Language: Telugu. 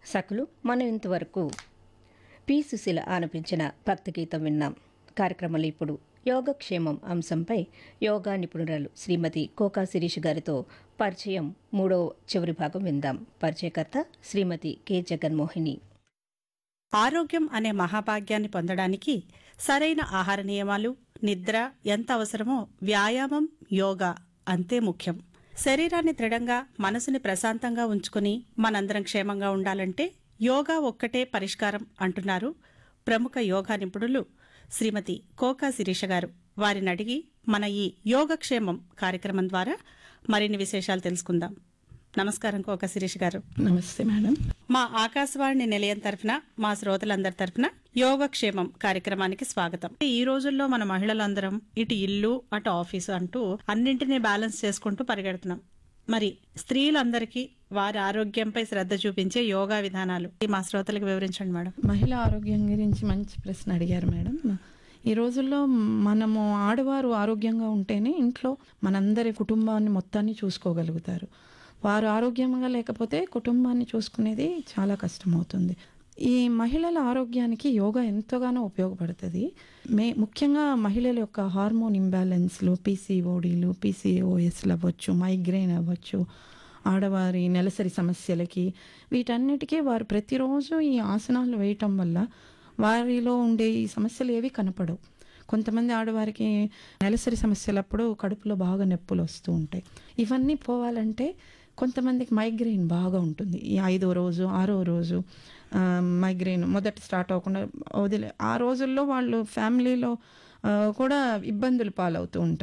సకులు మనం ఇంతవరకు పి సుశీల ఆలపించిన భక్తి గీతం విన్నాం కార్యక్రమంలో ఇప్పుడు యోగక్షేమం అంశంపై యోగా నిపుణురాలు శ్రీమతి కోకా శిరీష్ గారితో పరిచయం మూడో చివరి భాగం విందాం పరిచయకర్త శ్రీమతి కె జగన్మోహిని ఆరోగ్యం అనే మహాభాగ్యాన్ని పొందడానికి సరైన ఆహార నియమాలు నిద్ర ఎంత అవసరమో వ్యాయామం యోగా అంతే ముఖ్యం శరీరాన్ని దృఢంగా మనసుని ప్రశాంతంగా ఉంచుకుని మనందరం క్షేమంగా ఉండాలంటే యోగా ఒక్కటే పరిష్కారం అంటున్నారు ప్రముఖ యోగా నిపుణులు శ్రీమతి కోకా శిరీష గారు వారిని అడిగి మన ఈ యోగక్షేమం కార్యక్రమం ద్వారా మరిన్ని విశేషాలు తెలుసుకుందాం నమస్కారం కోకా శిరీష్ గారు నమస్తే మేడం మా ఆకాశవాణి నిలయం తరఫున మా శ్రోతలందరి తరఫున యోగక్షేమం కార్యక్రమానికి స్వాగతం ఈ రోజుల్లో మన మహిళలందరం ఇటు ఇల్లు అటు ఆఫీసు అంటూ అన్నింటినీ బ్యాలెన్స్ చేసుకుంటూ పరిగెడుతున్నాం మరి స్త్రీలందరికీ వారి ఆరోగ్యంపై శ్రద్ధ చూపించే యోగా విధానాలు ఈ మా శ్రోతలకు వివరించండి మేడం మహిళా ఆరోగ్యం గురించి మంచి ప్రశ్న అడిగారు మేడం ఈ రోజుల్లో మనము ఆడవారు ఆరోగ్యంగా ఉంటేనే ఇంట్లో మనందరి కుటుంబాన్ని మొత్తాన్ని చూసుకోగలుగుతారు వారు ఆరోగ్యంగా లేకపోతే కుటుంబాన్ని చూసుకునేది చాలా కష్టమవుతుంది ఈ మహిళల ఆరోగ్యానికి యోగా ఎంతగానో ఉపయోగపడుతుంది మే ముఖ్యంగా మహిళల యొక్క హార్మోన్ ఇంబ్యాలెన్స్లు పీసీఓడీలు పీసీఓఎస్లు అవ్వచ్చు మైగ్రేన్ అవ్వచ్చు ఆడవారి నెలసరి సమస్యలకి వీటన్నిటికీ వారు ప్రతిరోజు ఈ ఆసనాలు వేయటం వల్ల వారిలో ఉండే ఈ సమస్యలు ఏవి కనపడవు కొంతమంది ఆడవారికి నెలసరి సమస్యలప్పుడు కడుపులో బాగా నొప్పులు వస్తూ ఉంటాయి ఇవన్నీ పోవాలంటే కొంతమందికి మైగ్రెయిన్ బాగా ఉంటుంది ఈ ఐదో రోజు ఆరో రోజు ఆ, మైగ్రెయిన్ మొదట స్టార్ట్ అవ్వకుండా వదిలే ఆ రోజుల్లో వాళ్ళు ఫ్యామిలీలో ఆ, కూడా ఇబ్బందులు పాలవుతూ ఉంటారు